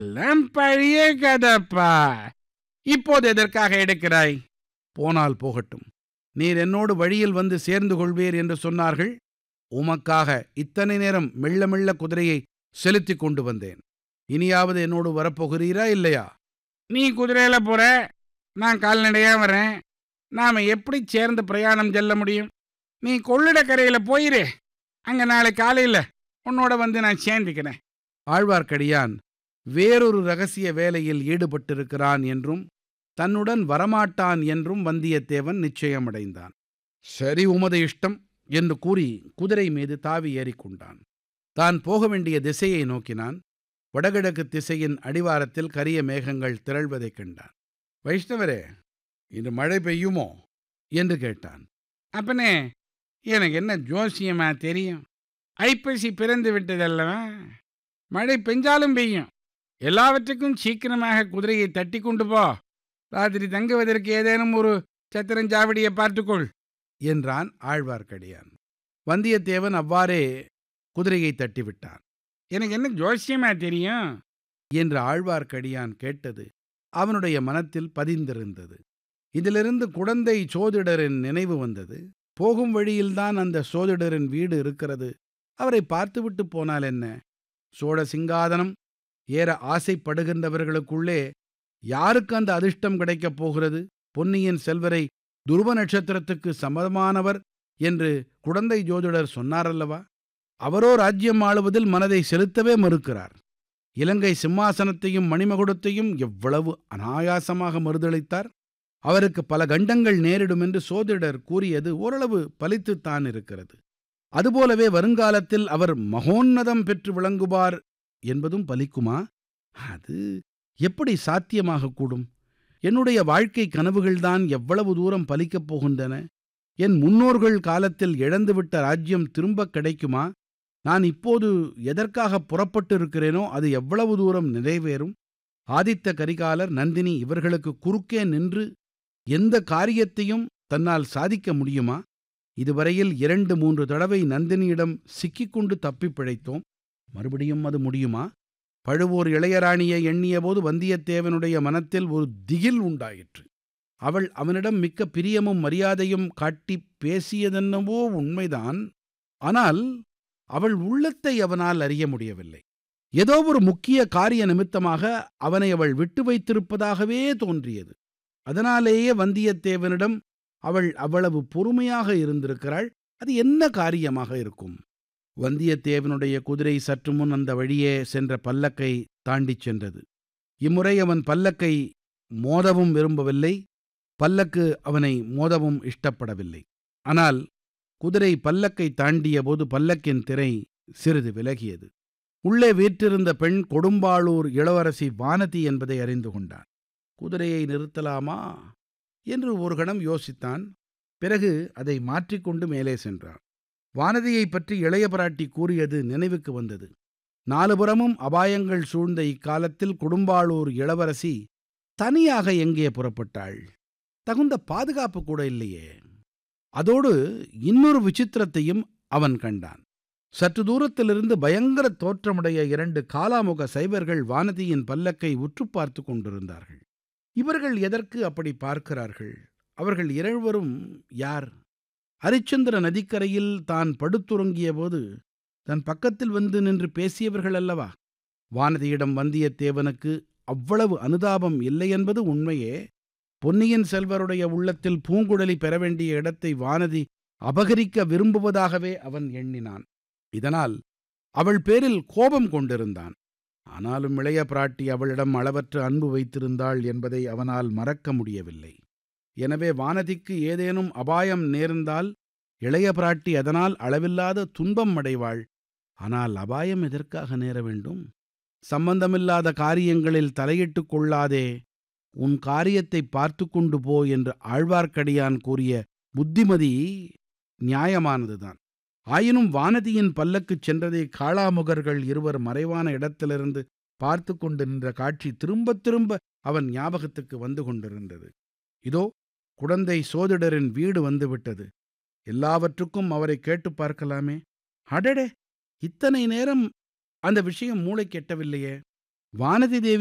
எல்லாம் பழைய கதப்பா இப்போது எதற்காக எடுக்கிறாய் போனால் போகட்டும் நீர் என்னோடு வழியில் வந்து சேர்ந்து கொள்வீர் என்று சொன்னார்கள் உமக்காக இத்தனை நேரம் மெல்ல மெல்ல குதிரையை செலுத்திக் கொண்டு வந்தேன் இனியாவது என்னோடு வரப்போகிறீரா இல்லையா நீ குதிரையில போற நான் கால்நடையா வரேன் நாம எப்படி சேர்ந்து பிரயாணம் செல்ல முடியும் நீ கொள்ளிடக்கரையில போயிரு அங்க நாளை காலையில உன்னோட வந்து நான் சேர்ந்துக்கிறேன் ஆழ்வார்க்கடியான் வேறொரு ரகசிய வேலையில் ஈடுபட்டிருக்கிறான் என்றும் தன்னுடன் வரமாட்டான் என்றும் வந்தியத்தேவன் நிச்சயமடைந்தான் சரி உமது இஷ்டம் என்று கூறி குதிரை மீது தாவி ஏறிக்கொண்டான் தான் போக வேண்டிய திசையை நோக்கினான் வடகிழக்கு திசையின் அடிவாரத்தில் கரிய மேகங்கள் திரள்வதைக் கண்டான் வைஷ்ணவரே இன்று மழை பெய்யுமோ என்று கேட்டான் அப்பனே எனக்கு என்ன ஜோசியமா தெரியும் ஐப்பசி பிறந்து விட்டதல்லவா மழை பெஞ்சாலும் பெய்யும் எல்லாவற்றுக்கும் சீக்கிரமாக குதிரையை தட்டி கொண்டு போ ராத்திரி தங்குவதற்கு ஏதேனும் ஒரு சத்திரஞ்சாவடியை பார்த்துக்கொள் என்றான் ஆழ்வார்க்கடியான் வந்தியத்தேவன் அவ்வாறே குதிரையை தட்டிவிட்டான் எனக்கு என்ன ஜோசியமா தெரியும் என்று ஆழ்வார்க்கடியான் கேட்டது அவனுடைய மனத்தில் பதிந்திருந்தது இதிலிருந்து குடந்தை சோதிடரின் நினைவு வந்தது போகும் வழியில்தான் அந்த சோதிடரின் வீடு இருக்கிறது அவரை பார்த்துவிட்டு போனால் என்ன சோழ சிங்காதனம் ஏற ஆசைப்படுகின்றவர்களுக்குள்ளே யாருக்கு அந்த அதிர்ஷ்டம் கிடைக்கப் போகிறது பொன்னியின் செல்வரை துருவ நட்சத்திரத்துக்கு சமமானவர் என்று குடந்தை ஜோதிடர் சொன்னாரல்லவா அவரோ ராஜ்யம் ஆளுவதில் மனதை செலுத்தவே மறுக்கிறார் இலங்கை சிம்மாசனத்தையும் மணிமகுடத்தையும் எவ்வளவு அனாயாசமாக மறுதளித்தார் அவருக்கு பல கண்டங்கள் நேரிடும் என்று சோதிடர் கூறியது ஓரளவு பலித்துத்தான் இருக்கிறது அதுபோலவே வருங்காலத்தில் அவர் மகோன்னதம் பெற்று விளங்குவார் என்பதும் பலிக்குமா அது எப்படி சாத்தியமாக கூடும் என்னுடைய வாழ்க்கை கனவுகள்தான் எவ்வளவு தூரம் பலிக்கப் போகின்றன என் முன்னோர்கள் காலத்தில் இழந்துவிட்ட ராஜ்யம் திரும்பக் கிடைக்குமா நான் இப்போது எதற்காக புறப்பட்டு இருக்கிறேனோ அது எவ்வளவு தூரம் நிறைவேறும் ஆதித்த கரிகாலர் நந்தினி இவர்களுக்கு குறுக்கே நின்று எந்த காரியத்தையும் தன்னால் சாதிக்க முடியுமா இதுவரையில் இரண்டு மூன்று தடவை நந்தினியிடம் சிக்கிக்கொண்டு தப்பிப் பிழைத்தோம் மறுபடியும் அது முடியுமா பழுவூர் இளையராணியை எண்ணியபோது வந்தியத்தேவனுடைய மனத்தில் ஒரு திகில் உண்டாயிற்று அவள் அவனிடம் மிக்க பிரியமும் மரியாதையும் காட்டி பேசியதென்னவோ உண்மைதான் ஆனால் அவள் உள்ளத்தை அவனால் அறிய முடியவில்லை ஏதோ ஒரு முக்கிய காரிய நிமித்தமாக அவனை அவள் விட்டு வைத்திருப்பதாகவே தோன்றியது அதனாலேயே வந்தியத்தேவனிடம் அவள் அவ்வளவு பொறுமையாக இருந்திருக்கிறாள் அது என்ன காரியமாக இருக்கும் வந்தியத்தேவனுடைய குதிரை சற்று முன் அந்த வழியே சென்ற பல்லக்கை தாண்டிச் சென்றது இம்முறை அவன் பல்லக்கை மோதவும் விரும்பவில்லை பல்லக்கு அவனை மோதவும் இஷ்டப்படவில்லை ஆனால் குதிரை பல்லக்கை தாண்டிய போது பல்லக்கின் திரை சிறிது விலகியது உள்ளே வீற்றிருந்த பெண் கொடும்பாளூர் இளவரசி வானதி என்பதை அறிந்து கொண்டான் குதிரையை நிறுத்தலாமா என்று ஒரு கணம் யோசித்தான் பிறகு அதை மாற்றிக்கொண்டு மேலே சென்றான் வானதியைப் பற்றி இளைய பிராட்டி கூறியது நினைவுக்கு வந்தது நாலுபுறமும் அபாயங்கள் சூழ்ந்த இக்காலத்தில் கொடும்பாளூர் இளவரசி தனியாக எங்கே புறப்பட்டாள் தகுந்த பாதுகாப்பு கூட இல்லையே அதோடு இன்னொரு விசித்திரத்தையும் அவன் கண்டான் சற்று தூரத்திலிருந்து பயங்கர தோற்றமுடைய இரண்டு காலாமுக சைவர்கள் வானதியின் பல்லக்கை உற்று பார்த்து கொண்டிருந்தார்கள் இவர்கள் எதற்கு அப்படி பார்க்கிறார்கள் அவர்கள் இருவரும் யார் ஹரிச்சந்திர நதிக்கரையில் தான் படுத்துறங்கிய போது தன் பக்கத்தில் வந்து நின்று பேசியவர்கள் அல்லவா வானதியிடம் வந்தியத்தேவனுக்கு அவ்வளவு அனுதாபம் இல்லை என்பது உண்மையே பொன்னியின் செல்வருடைய உள்ளத்தில் பூங்குழலி பெற வேண்டிய இடத்தை வானதி அபகரிக்க விரும்புவதாகவே அவன் எண்ணினான் இதனால் அவள் பேரில் கோபம் கொண்டிருந்தான் ஆனாலும் இளைய பிராட்டி அவளிடம் அளவற்ற அன்பு வைத்திருந்தாள் என்பதை அவனால் மறக்க முடியவில்லை எனவே வானதிக்கு ஏதேனும் அபாயம் நேர்ந்தால் இளைய பிராட்டி அதனால் அளவில்லாத துன்பம் அடைவாள் ஆனால் அபாயம் எதற்காக நேர வேண்டும் சம்பந்தமில்லாத காரியங்களில் தலையிட்டுக் கொள்ளாதே உன் காரியத்தை பார்த்து கொண்டு போ என்று ஆழ்வார்க்கடியான் கூறிய புத்திமதி நியாயமானதுதான் ஆயினும் வானதியின் பல்லக்குச் சென்றதை காளாமுகர்கள் இருவர் மறைவான இடத்திலிருந்து பார்த்து கொண்டு நின்ற காட்சி திரும்பத் திரும்ப அவன் ஞாபகத்துக்கு வந்து கொண்டிருந்தது இதோ குடந்தை சோதிடரின் வீடு வந்துவிட்டது எல்லாவற்றுக்கும் அவரை கேட்டு பார்க்கலாமே அடடே இத்தனை நேரம் அந்த விஷயம் மூளை கெட்டவில்லையே வானதி தேவி